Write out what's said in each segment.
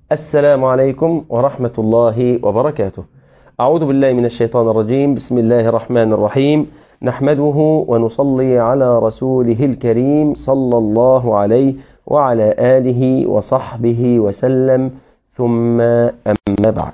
السلام عليكم ورحمة الله وبركاته أعوذ بالله من الشيطان الرجيم بسم الله الرحمن الرحيم نحمده ونصلي على رسوله الكريم صلى الله عليه وعلى آله وصحبه وسلم ثم أما بعد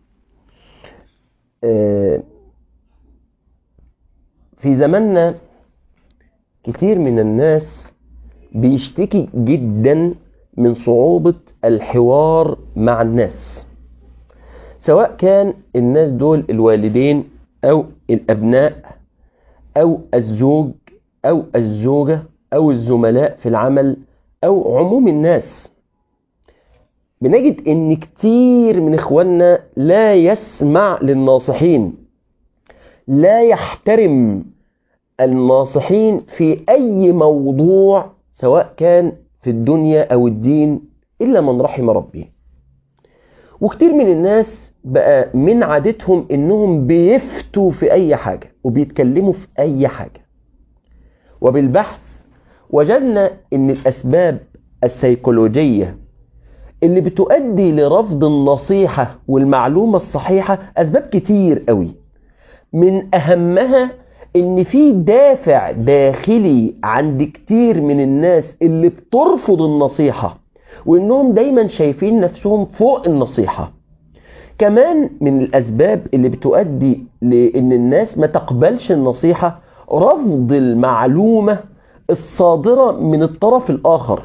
في زماننا كتير من الناس بيشتكي جدا من صعوبة الحوار مع الناس سواء كان الناس دول الوالدين أو الأبناء أو الزوج أو الزوجة أو الزملاء في العمل أو عموم الناس بنجد ان كتير من اخواننا لا يسمع للناصحين لا يحترم الناصحين في اي موضوع سواء كان في الدنيا او الدين الا من رحم ربي وكتير من الناس بقى من عادتهم انهم بيفتوا في اي حاجة وبيتكلموا في اي حاجة وبالبحث وجدنا ان الاسباب السيكولوجية اللي بتؤدي لرفض النصيحة والمعلومة الصحيحة أسباب كتير قوي من أهمها إن في دافع داخلي عند كتير من الناس اللي بترفض النصيحة وإنهم دايما شايفين نفسهم فوق النصيحة كمان من الأسباب اللي بتؤدي لأن الناس ما تقبلش النصيحة رفض المعلومة الصادرة من الطرف الآخر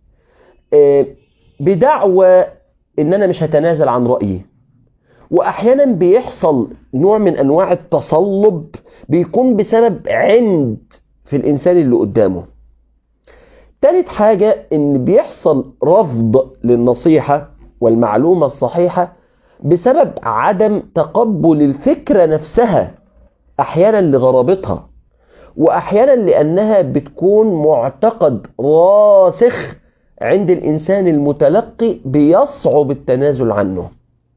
بدعوى ان انا مش هتنازل عن رأيي واحيانا بيحصل نوع من انواع التصلب بيكون بسبب عند في الانسان اللي قدامه تالت حاجة ان بيحصل رفض للنصيحة والمعلومة الصحيحة بسبب عدم تقبل الفكرة نفسها احيانا لغرابتها واحيانا لانها بتكون معتقد راسخ عند الإنسان المتلقي بيصعب التنازل عنه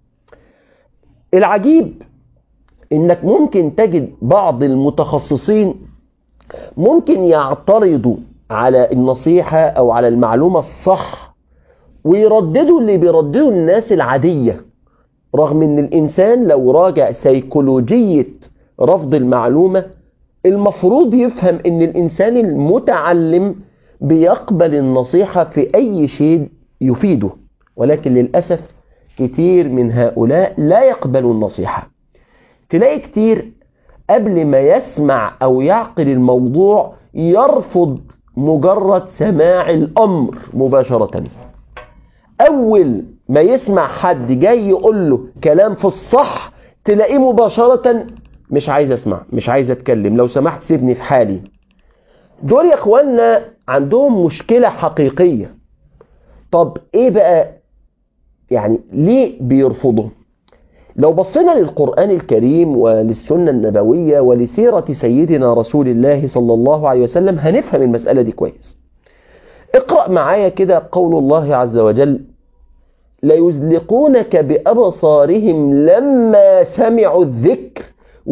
العجيب إنك ممكن تجد بعض المتخصصين ممكن يعترضوا على النصيحة أو على المعلومة الصح ويرددوا اللي بيرددوا الناس العادية رغم إن الإنسان لو راجع سيكولوجية رفض المعلومة المفروض يفهم إن الإنسان المتعلم بيقبل النصيحة في أي شيء يفيده ولكن للأسف كتير من هؤلاء لا يقبلوا النصيحة تلاقي كتير قبل ما يسمع أو يعقل الموضوع يرفض مجرد سماع الأمر مباشرة أول ما يسمع حد جاي يقول له كلام في الصح تلاقيه مباشرة مش عايز أسمع مش عايز أتكلم لو سمحت سيبني في حالي دول يا اخوانا عندهم مشكلة حقيقية طب ايه بقى يعني ليه بيرفضوا لو بصينا للقرآن الكريم وللسنة النبوية ولسيرة سيدنا رسول الله صلى الله عليه وسلم هنفهم المسألة دي كويس اقرأ معايا كده قول الله عز وجل ليزلقونك بأبصارهم لما سمعوا الذكر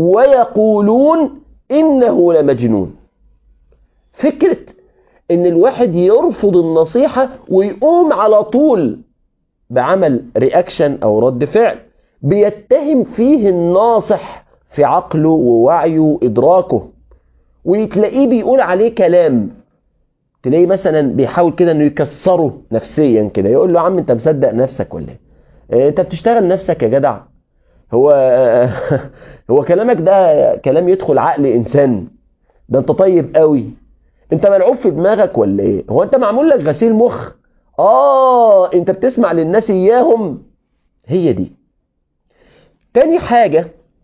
ويقولون إنه لمجنون فكرة ان الواحد يرفض النصيحة ويقوم على طول بعمل رياكشن او رد فعل بيتهم فيه الناصح في عقله ووعيه وادراكه وتلاقيه بيقول عليه كلام تلاقيه مثلا بيحاول كده انه يكسره نفسيا كده يقول له عم انت مصدق نفسك ولا ايه انت بتشتغل نفسك يا جدع هو هو كلامك ده كلام يدخل عقل انسان ده انت طيب قوي انت ملعوب في دماغك ولا ايه هو انت معمول لك غسيل مخ اه انت بتسمع للناس اياهم هي دي تاني حاجة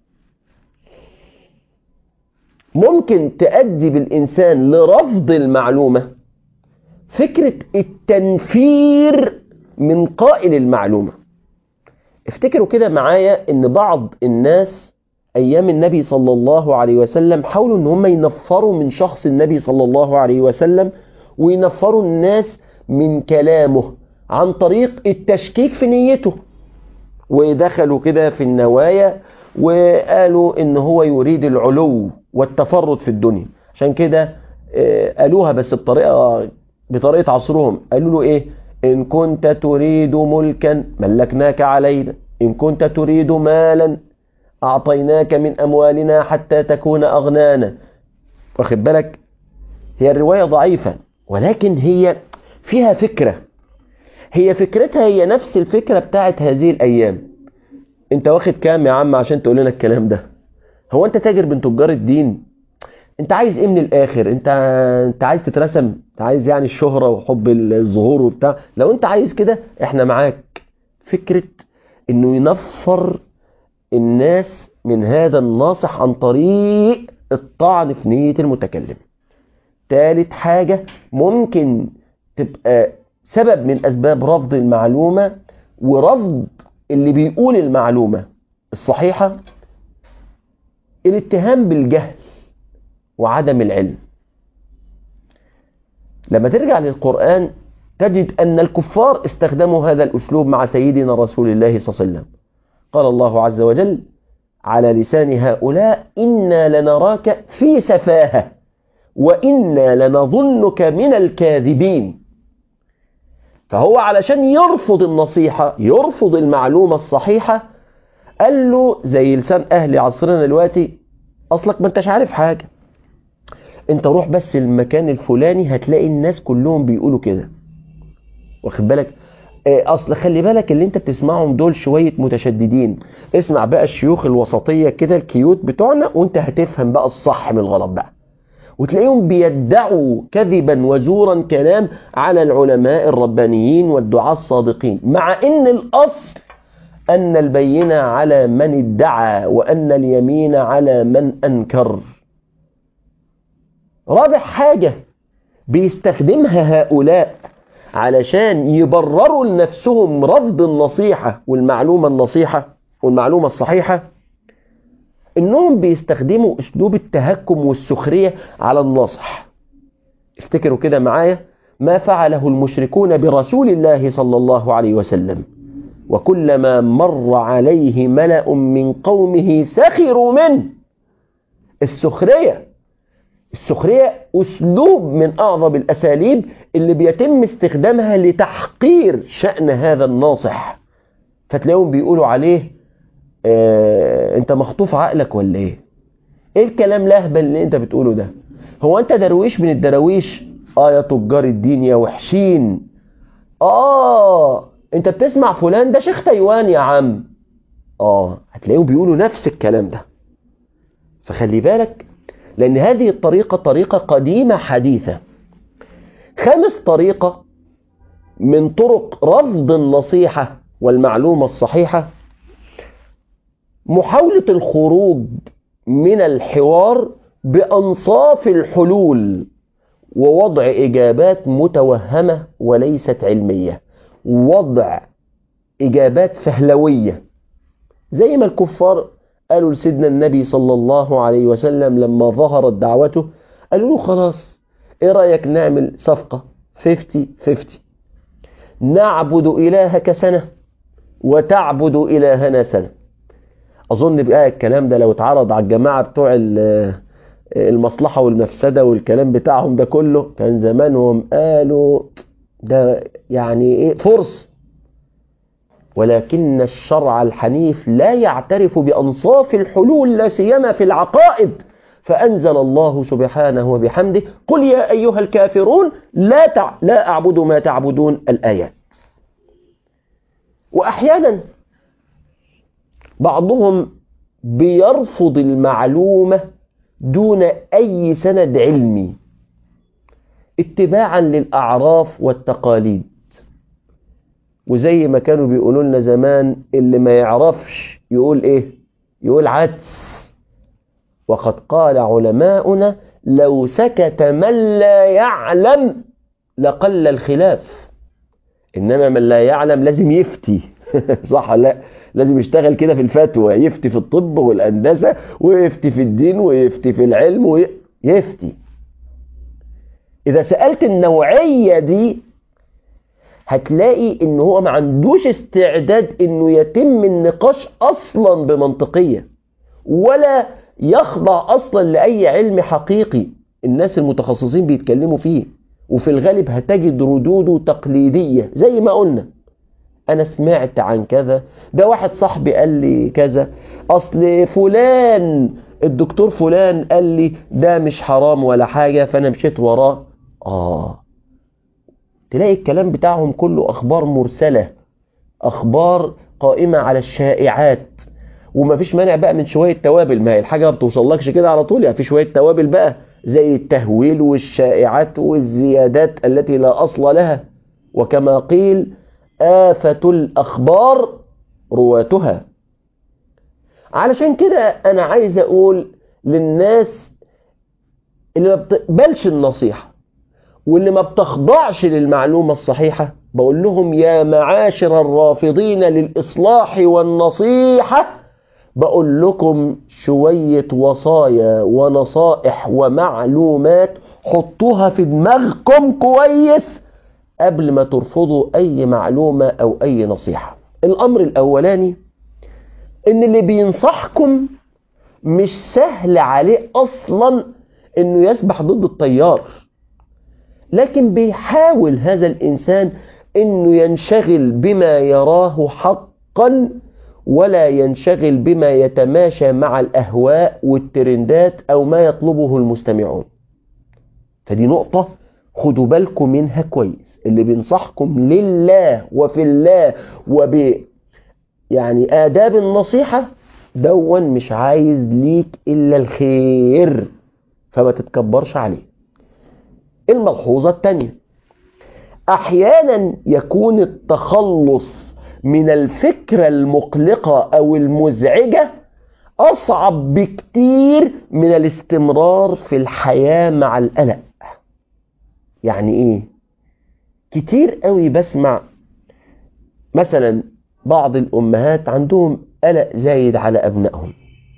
ممكن تؤدي بالإنسان لرفض المعلومة فكرة التنفير من قائل المعلومة افتكروا كده معايا ان بعض الناس ايام النبي صلى الله عليه وسلم حاولوا ان هم ينفروا من شخص النبي صلى الله عليه وسلم وينفروا الناس من كلامه عن طريق التشكيك في نيته ودخلوا كده في النوايا وقالوا ان هو يريد العلو والتفرد في الدنيا عشان كده قالوها بس بطريقة بطريقة عصرهم قالوا له ايه إن كنت تريد ملكا ملكناك علينا إن كنت تريد مالا أعطيناك من أموالنا حتى تكون أغنانا واخد بالك هي الرواية ضعيفة ولكن هي فيها فكرة هي فكرتها هي نفس الفكرة بتاعت هذه الأيام انت واخد كام يا عم عشان تقول لنا الكلام ده هو انت تاجر من تجار الدين انت عايز ايه من الاخر انت انت عايز تترسم انت عايز يعني الشهرة وحب الظهور وبتاع لو انت عايز كده احنا معاك فكرة انه ينفر الناس من هذا الناصح عن طريق الطعن في نية المتكلم تالت حاجة ممكن تبقى سبب من أسباب رفض المعلومة ورفض اللي بيقول المعلومة الصحيحة الاتهام بالجهل وعدم العلم لما ترجع للقرآن تجد أن الكفار استخدموا هذا الأسلوب مع سيدنا رسول الله صلى الله عليه وسلم قال الله عز وجل على لسان هؤلاء إنا لنراك في سفاهة وإنا لنظنك من الكاذبين فهو علشان يرفض النصيحة يرفض المعلومة الصحيحة قال له زي لسان أهل عصرنا دلوقتي أصلك ما انتش عارف حاجة انت روح بس المكان الفلاني هتلاقي الناس كلهم بيقولوا كده واخد بالك اصل خلي بالك اللي انت بتسمعهم دول شوية متشددين اسمع بقى الشيوخ الوسطية كده الكيوت بتوعنا وانت هتفهم بقى الصح من الغلط بقى وتلاقيهم بيدعوا كذبا وزورا كلام على العلماء الربانيين والدعاة الصادقين مع ان الاصل ان البينة على من ادعى وان اليمين على من انكر رابع حاجة بيستخدمها هؤلاء علشان يبرروا لنفسهم رفض النصيحة والمعلومة النصيحة والمعلومة الصحيحة انهم بيستخدموا اسلوب التهكم والسخرية على الناصح افتكروا كده معايا ما فعله المشركون برسول الله صلى الله عليه وسلم وكلما مر عليه ملأ من قومه سخروا منه السخرية السخرية أسلوب من أعظم الأساليب اللي بيتم استخدامها لتحقير شأن هذا الناصح فتلاقيهم بيقولوا عليه اه انت مخطوف عقلك ولا ايه ايه الكلام لهبل اللي انت بتقوله ده هو انت درويش من الدراويش اه يا تجار الدين يا وحشين اه انت بتسمع فلان ده شيخ تايوان يا عم اه هتلاقيهم بيقولوا نفس الكلام ده فخلي بالك لأن هذه الطريقة طريقة قديمة حديثة خامس طريقة من طرق رفض النصيحة والمعلومة الصحيحة محاولة الخروج من الحوار بأنصاف الحلول ووضع إجابات متوهمة وليست علمية وضع إجابات فهلوية زي ما الكفار قالوا لسيدنا النبي صلى الله عليه وسلم لما ظهرت دعوته قالوا له خلاص ايه رأيك نعمل صفقة 50-50 نعبد إلهك سنة وتعبد إلهنا سنة أظن بقى الكلام ده لو اتعرض على الجماعة بتوع المصلحة والمفسدة والكلام بتاعهم ده كله كان زمانهم قالوا ده يعني ايه فرص ولكن الشرع الحنيف لا يعترف بأنصاف الحلول لا سيما في العقائد فأنزل الله سبحانه وبحمده قل يا أيها الكافرون لا, تع... لا أعبد ما تعبدون الآيات وأحيانا بعضهم بيرفض المعلومة دون أي سند علمي اتباعا للأعراف والتقاليد وزي ما كانوا بيقولوا لنا زمان اللي ما يعرفش يقول ايه يقول عدس وقد قال علماؤنا لو سكت من لا يعلم لقل الخلاف انما من لا يعلم لازم يفتي صح لا لازم يشتغل كده في الفتوى يفتي في الطب والهندسه ويفتي في الدين ويفتي في العلم ويفتي اذا سالت النوعيه دي هتلاقي ان هو ما عندوش استعداد انه يتم النقاش اصلا بمنطقية ولا يخضع اصلا لاي علم حقيقي الناس المتخصصين بيتكلموا فيه وفي الغالب هتجد ردوده تقليدية زي ما قلنا أنا سمعت عن كذا ده واحد صاحبي قال لي كذا أصل فلان الدكتور فلان قال لي ده مش حرام ولا حاجة فأنا مشيت وراه آه تلاقي الكلام بتاعهم كله أخبار مرسلة أخبار قائمة على الشائعات ومفيش مانع بقى من شوية توابل ما هي الحاجة ما بتوصلكش كده على طول يعني في شوية توابل بقى زي التهويل والشائعات والزيادات التي لا أصل لها وكما قيل آفة الأخبار رواتها علشان كده أنا عايز أقول للناس اللي ما بتقبلش النصيحة واللي ما بتخضعش للمعلومة الصحيحة بقول لهم يا معاشر الرافضين للإصلاح والنصيحة بقول لكم شوية وصايا ونصائح ومعلومات حطوها في دماغكم كويس قبل ما ترفضوا أي معلومة أو أي نصيحة الأمر الأولاني إن اللي بينصحكم مش سهل عليه أصلا إنه يسبح ضد التيار لكن بيحاول هذا الإنسان إنه ينشغل بما يراه حقا ولا ينشغل بما يتماشى مع الأهواء والترندات أو ما يطلبه المستمعون فدي نقطة خدوا بالكم منها كويس اللي بينصحكم لله وفي الله وب يعني آداب النصيحة دون مش عايز ليك إلا الخير فما تتكبرش عليه الملحوظة الثانية أحيانا يكون التخلص من الفكرة المقلقة أو المزعجة أصعب بكتير من الاستمرار في الحياة مع القلق يعني إيه؟ كتير قوي بسمع مثلا بعض الأمهات عندهم قلق زايد على أبنائهم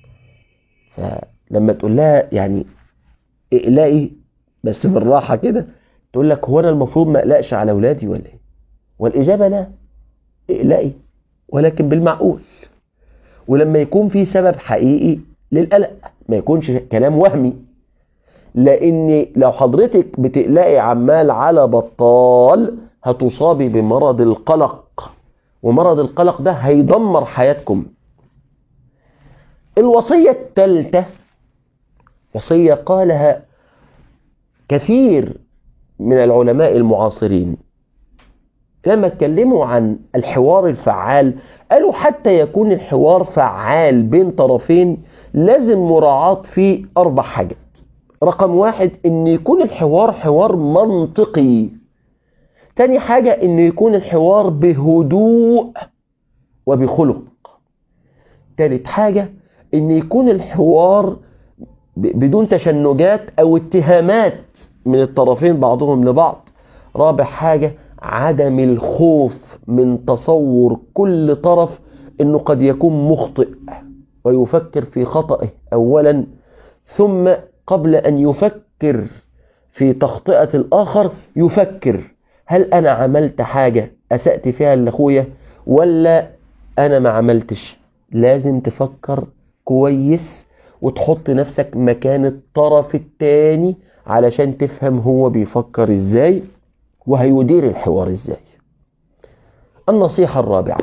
فلما تقول لها يعني اقلقي بس بالراحة كده تقول لك هو أنا المفروض ما أقلقش على أولادي ولا إيه؟ والإجابة لا اقلقي ولكن بالمعقول ولما يكون في سبب حقيقي للقلق ما يكونش كلام وهمي لان لو حضرتك بتقلقي عمال على بطال هتصابي بمرض القلق ومرض القلق ده هيدمر حياتكم الوصية الثالثة وصية قالها كثير من العلماء المعاصرين لما اتكلموا عن الحوار الفعال قالوا حتى يكون الحوار فعال بين طرفين لازم مراعاة فيه أربع حاجات رقم واحد ان يكون الحوار حوار منطقي تاني حاجة ان يكون الحوار بهدوء وبخلق تالت حاجة ان يكون الحوار بدون تشنجات او اتهامات من الطرفين بعضهم لبعض رابع حاجة عدم الخوف من تصور كل طرف انه قد يكون مخطئ ويفكر في خطئه اولا ثم قبل ان يفكر في تخطئة الاخر يفكر هل انا عملت حاجة اسأت فيها لاخويا ولا انا ما عملتش لازم تفكر كويس وتحط نفسك مكان الطرف التاني علشان تفهم هو بيفكر ازاي وهيدير الحوار ازاي النصيحة الرابعة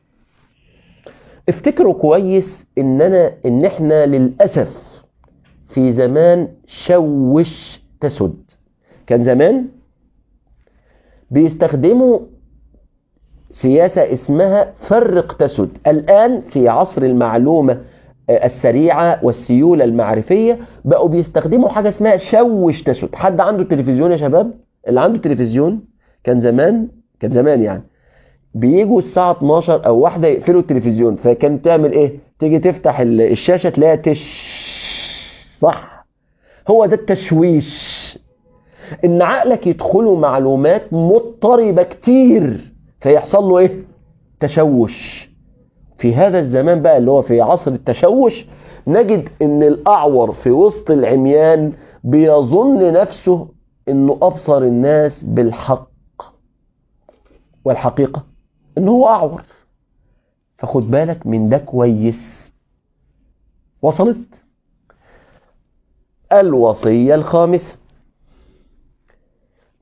افتكروا كويس اننا ان احنا للأسف في زمان شوش تسد كان زمان بيستخدموا سياسة اسمها فرق تسد الآن في عصر المعلومة السريعة والسيولة المعرفية بقوا بيستخدموا حاجة اسمها شوش تسد حد عنده تلفزيون يا شباب اللي عنده تلفزيون كان زمان كان زمان يعني بيجوا الساعة 12 أو واحدة يقفلوا التلفزيون فكان تعمل إيه؟ تيجي تفتح الشاشة تلاقيها تش صح هو ده التشويش إن عقلك يدخله معلومات مضطربة كتير فيحصل له إيه؟ تشوش في هذا الزمان بقى اللي هو في عصر التشوش نجد إن الأعور في وسط العميان بيظن نفسه إنه أبصر الناس بالحق والحقيقة إنه هو أعور فخد بالك من ده كويس وصلت الوصية الخامسة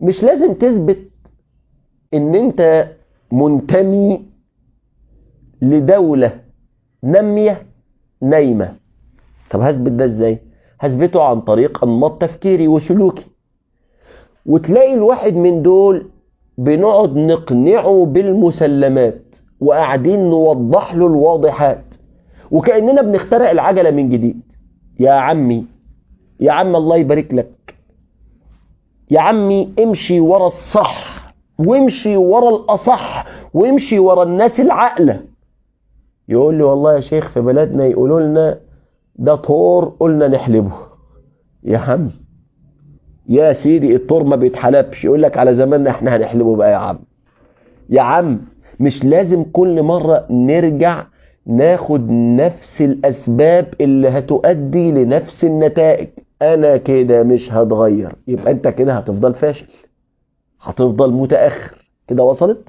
مش لازم تثبت ان انت منتمي لدولة نامية نايمة طب هثبت ده ازاي هثبته عن طريق انماط تفكيري وسلوكي وتلاقي الواحد من دول بنقعد نقنعه بالمسلمات وقاعدين نوضح له الواضحات وكأننا بنخترع العجلة من جديد يا عمي يا عم الله يبارك لك يا عمي امشي ورا الصح وامشي ورا الأصح وامشي ورا الناس العاقلة يقول لي والله يا شيخ في بلدنا يقولوا لنا ده طور قلنا نحلبه يا عم يا سيدي الطور ما بيتحلبش يقول لك على زماننا احنا هنحلبه بقى يا عم يا عم مش لازم كل مرة نرجع ناخد نفس الأسباب اللي هتؤدي لنفس النتائج أنا كده مش هتغير يبقى أنت كده هتفضل فاشل هتفضل متأخر كده وصلت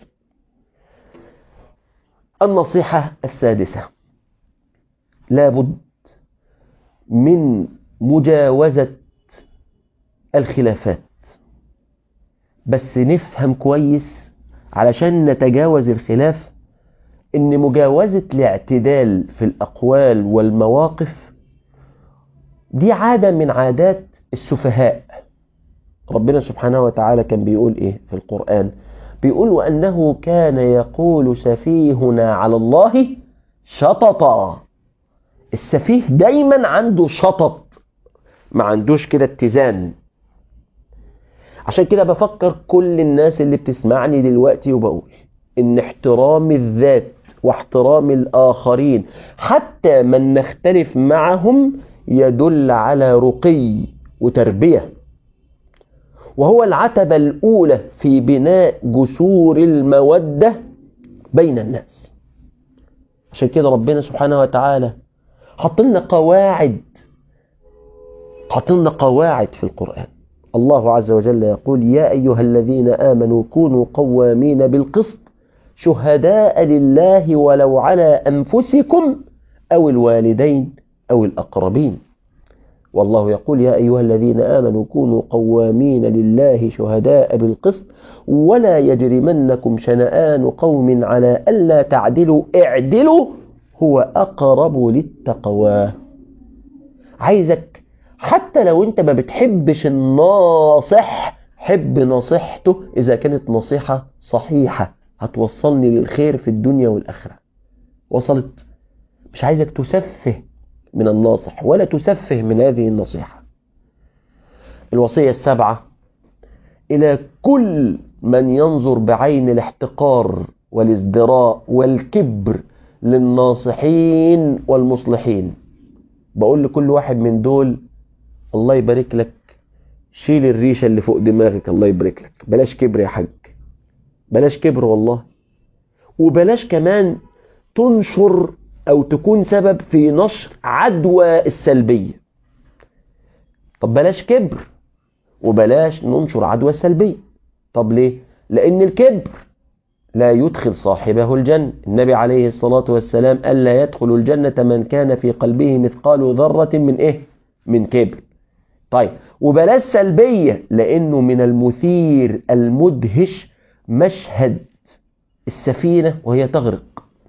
النصيحة السادسة لابد من مجاوزة الخلافات بس نفهم كويس علشان نتجاوز الخلاف ان مجاوزة الاعتدال في الاقوال والمواقف دي عادة من عادات السفهاء ربنا سبحانه وتعالى كان بيقول ايه في القرآن بيقول وانه كان يقول سفيهنا على الله شططا السفيه دايما عنده شطط ما عندوش كده اتزان عشان كده بفكر كل الناس اللي بتسمعني دلوقتي وبقول ان احترام الذات واحترام الآخرين حتى من نختلف معهم يدل على رقي وتربية وهو العتبة الأولى في بناء جسور المودة بين الناس عشان كده ربنا سبحانه وتعالى حط لنا قواعد حط لنا قواعد في القرآن الله عز وجل يقول يا أيها الذين آمنوا كونوا قوامين بالقسط شهداء لله ولو على أنفسكم أو الوالدين أو الأقربين والله يقول يا أيها الذين آمنوا كونوا قوامين لله شهداء بالقسط ولا يجرمنكم شنآن قوم على ألا تعدلوا اعدلوا هو أقرب للتقوى عايزك حتى لو انت ما بتحبش الناصح حب نصيحته إذا كانت نصيحة صحيحة هتوصلني للخير في الدنيا والآخرة وصلت مش عايزك تسفه من الناصح ولا تسفه من هذه النصيحة الوصية السبعة إلى كل من ينظر بعين الاحتقار والازدراء والكبر للناصحين والمصلحين بقول لكل واحد من دول الله يبارك لك شيل الريشة اللي فوق دماغك الله يبارك لك بلاش كبر يا حاج بلاش كبر والله وبلاش كمان تنشر او تكون سبب في نشر عدوى السلبية طب بلاش كبر وبلاش ننشر عدوى السلبية طب ليه لان الكبر لا يدخل صاحبه الجنة النبي عليه الصلاة والسلام قال لا يدخل الجنة من كان في قلبه مثقال ذرة من ايه من كبر طيب وبلاش سلبية لانه من المثير المدهش مشهد السفينة وهي تغرق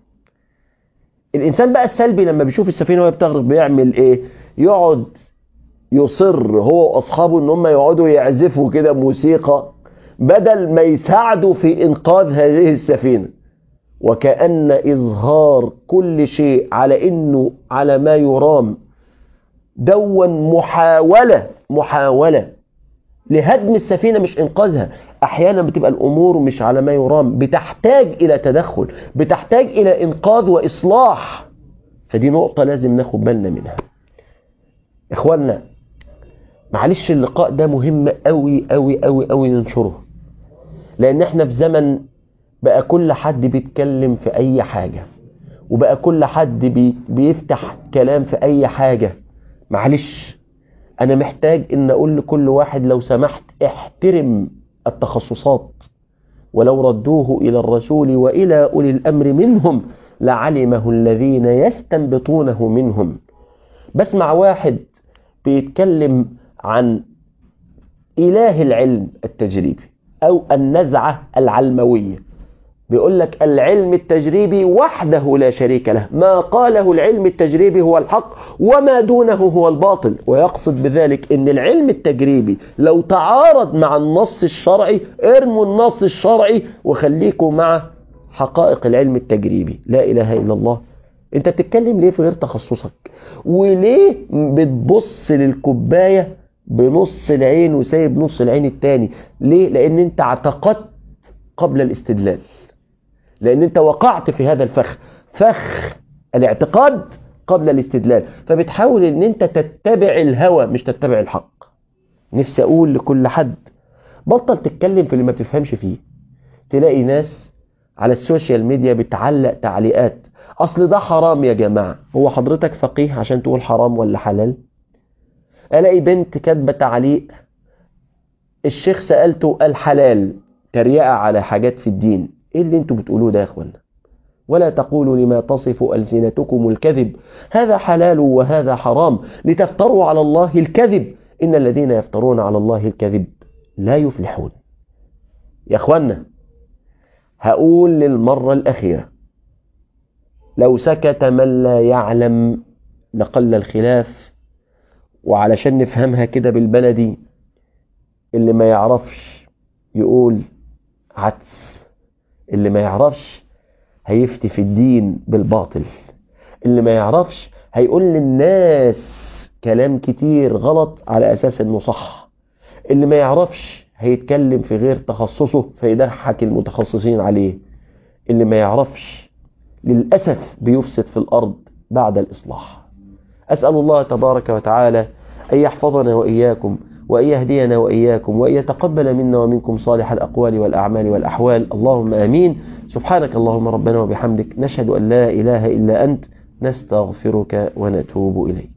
الإنسان بقى السلبي لما بيشوف السفينة وهي بتغرق بيعمل إيه يقعد يصر هو وأصحابه إن هم يقعدوا يعزفوا كده موسيقى بدل ما يساعدوا في إنقاذ هذه السفينة وكأن إظهار كل شيء على إنه على ما يرام دون محاولة محاولة لهدم السفينة مش إنقاذها أحيانا بتبقى الأمور مش على ما يرام بتحتاج إلى تدخل بتحتاج إلى إنقاذ وإصلاح فدي نقطة لازم ناخد بالنا منها إخواننا معلش اللقاء ده مهم قوي قوي قوي قوي ننشره لأن احنا في زمن بقى كل حد بيتكلم في أي حاجة وبقى كل حد بي بيفتح كلام في أي حاجة معلش أنا محتاج إن أقول لكل واحد لو سمحت احترم التخصصات ولو ردوه إلى الرسول وإلى أولي الأمر منهم لعلمه الذين يستنبطونه منهم بسمع واحد بيتكلم عن إله العلم التجريبي أو النزعة العلموية بيقول لك العلم التجريبي وحده لا شريك له ما قاله العلم التجريبي هو الحق وما دونه هو الباطل ويقصد بذلك ان العلم التجريبي لو تعارض مع النص الشرعي ارموا النص الشرعي وخليكم مع حقائق العلم التجريبي لا اله الا الله انت بتتكلم ليه في غير تخصصك وليه بتبص للكوبايه بنص العين وسايب نص العين التاني ليه لان انت اعتقدت قبل الاستدلال لان انت وقعت في هذا الفخ فخ الاعتقاد قبل الاستدلال فبتحاول ان انت تتبع الهوى مش تتبع الحق نفسي اقول لكل حد بطل تتكلم في اللي ما بتفهمش فيه تلاقي ناس على السوشيال ميديا بتعلق تعليقات اصل ده حرام يا جماعة هو حضرتك فقيه عشان تقول حرام ولا حلال الاقي بنت كاتبه تعليق الشيخ سألته الحلال تريقة على حاجات في الدين ايه اللي انتوا بتقولوه ده يا اخوانا ولا تقولوا لما تصف ألسنتكم الكذب هذا حلال وهذا حرام لتفتروا على الله الكذب إن الذين يفترون على الله الكذب لا يفلحون يا اخوانا هقول للمرة الأخيرة لو سكت من لا يعلم لقل الخلاف وعلشان نفهمها كده بالبلدي اللي ما يعرفش يقول عدس اللي ما يعرفش هيفتي في الدين بالباطل اللي ما يعرفش هيقول للناس كلام كتير غلط على أساس أنه صح اللي ما يعرفش هيتكلم في غير تخصصه فيضحك المتخصصين عليه اللي ما يعرفش للأسف بيفسد في الأرض بعد الإصلاح أسأل الله تبارك وتعالى أن يحفظنا وإياكم وأن يهدينا وإياكم وأن يتقبل منا ومنكم صالح الأقوال والأعمال والأحوال اللهم آمين سبحانك اللهم ربنا وبحمدك نشهد أن لا إله إلا أنت نستغفرك ونتوب إليك